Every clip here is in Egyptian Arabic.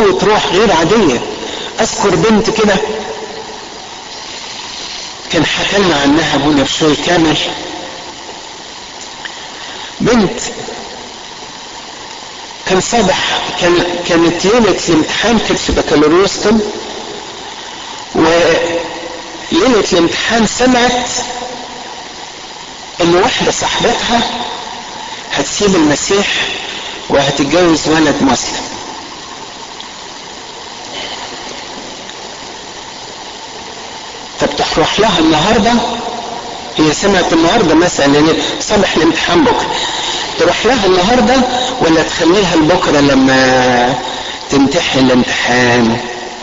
قوة روح غير عادية اذكر بنت كده كان حكى لنا عنها ابونا بشوي كامل بنت كان صبح كان كانت ليلة الامتحان كانت في بكالوريوس طب وليلة الامتحان سمعت ان واحدة صاحبتها هتسيب المسيح وهتتجوز ولد مسلم فبتروح لها النهارده هي سمعت النهارده مثلا يعني صبح الامتحان بكره تروح لها النهارده ولا تخليها لبكره لما تمتحن الامتحان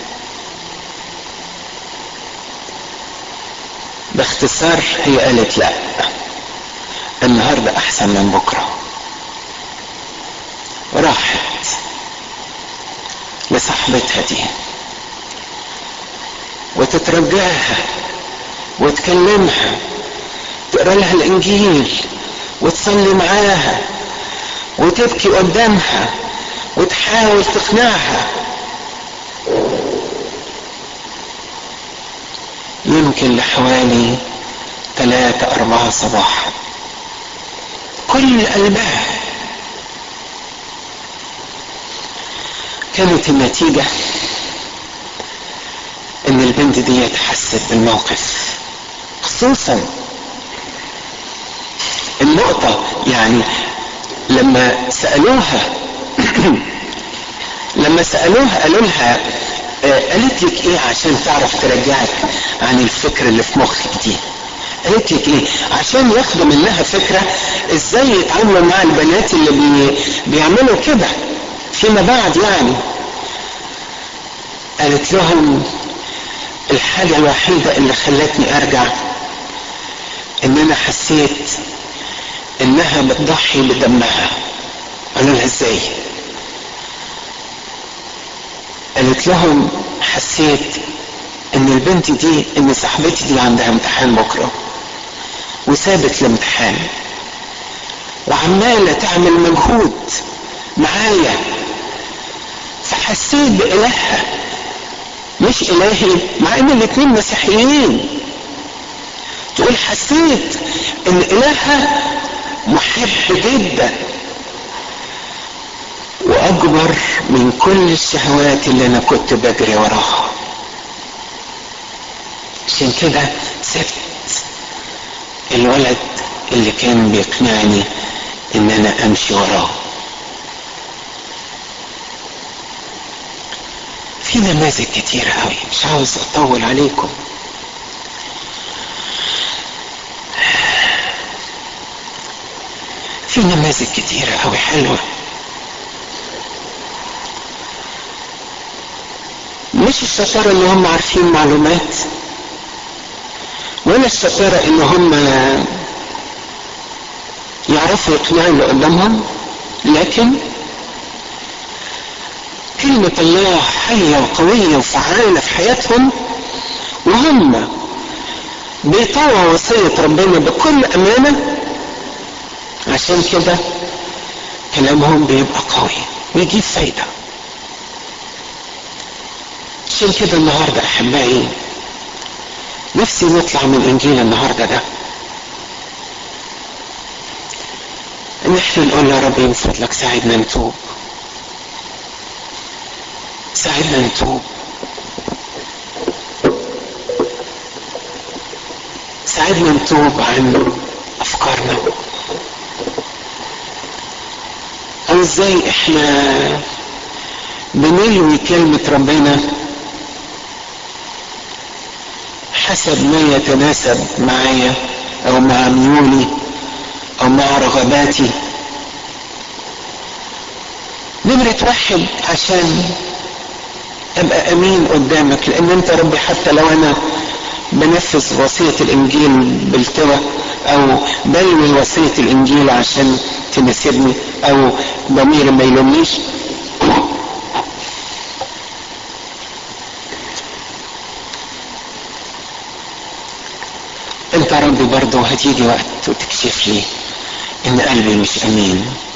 باختصار هي قالت لا النهارده احسن من بكره راحت لصاحبتها دي وتترجاها وتكلمها تقرا لها الانجيل وتصلي معاها وتبكي قدامها وتحاول تقنعها يمكن لحوالي ثلاثة أربعة صباحا كل قلبها كانت النتيجة ان البنت دي حست بالموقف خصوصا النقطة يعني لما سألوها لما سألوها قالوا لها قالت لك ايه عشان تعرف ترجعك عن الفكر اللي في مخك دي قالت لك ايه عشان ياخدوا منها فكرة ازاي يتعاملوا مع البنات اللي بي بيعملوا كده فيما بعد يعني قالت لهم الحاجة الوحيدة اللي خلتني ارجع ان انا حسيت انها بتضحي بدمها قالوا لها ازاي قالت لهم حسيت ان البنت دي ان صاحبتي دي عندها امتحان بكره وسابت الامتحان وعماله تعمل مجهود معايا فحسيت بإلهها مش إلهي مع إن الاتنين مسيحيين تقول حسيت إن إلهها محب جدا وأكبر من كل الشهوات اللي أنا كنت بجري وراها عشان كده سبت الولد اللي كان بيقنعني إن أنا أمشي وراه في نماذج كتير قوي مش عاوز اطول عليكم في نماذج كتيرة قوي حلوة مش الشطارة ان هم عارفين معلومات ولا الشطارة ان هم يعرفوا يقنعوا اللي قدامهم لكن كلمة الله حية وقوية وفعالة في حياتهم وهم بيطوعوا وصية ربنا بكل أمانة عشان كده كلامهم بيبقى قوي ويجيب فايدة عشان كده النهاردة أحبائي نفسي نطلع من إنجيل النهاردة ده إن إحنا نقول يا رب من فضلك ساعدنا نتوب ساعدنا نتوب ساعدنا نتوب عن افكارنا او ازاي احنا بنلوي كلمة ربنا حسب ما يتناسب معايا او مع ميولي او مع رغباتي نمرة واحد عشان ابقى امين قدامك لان انت ربي حتى لو انا بنفذ وصية الانجيل بالتوى او بلوي وصية الانجيل عشان تناسبني او ضميري ما يلومنيش انت ربي برضه هتيجي وقت وتكشف لي ان قلبي مش امين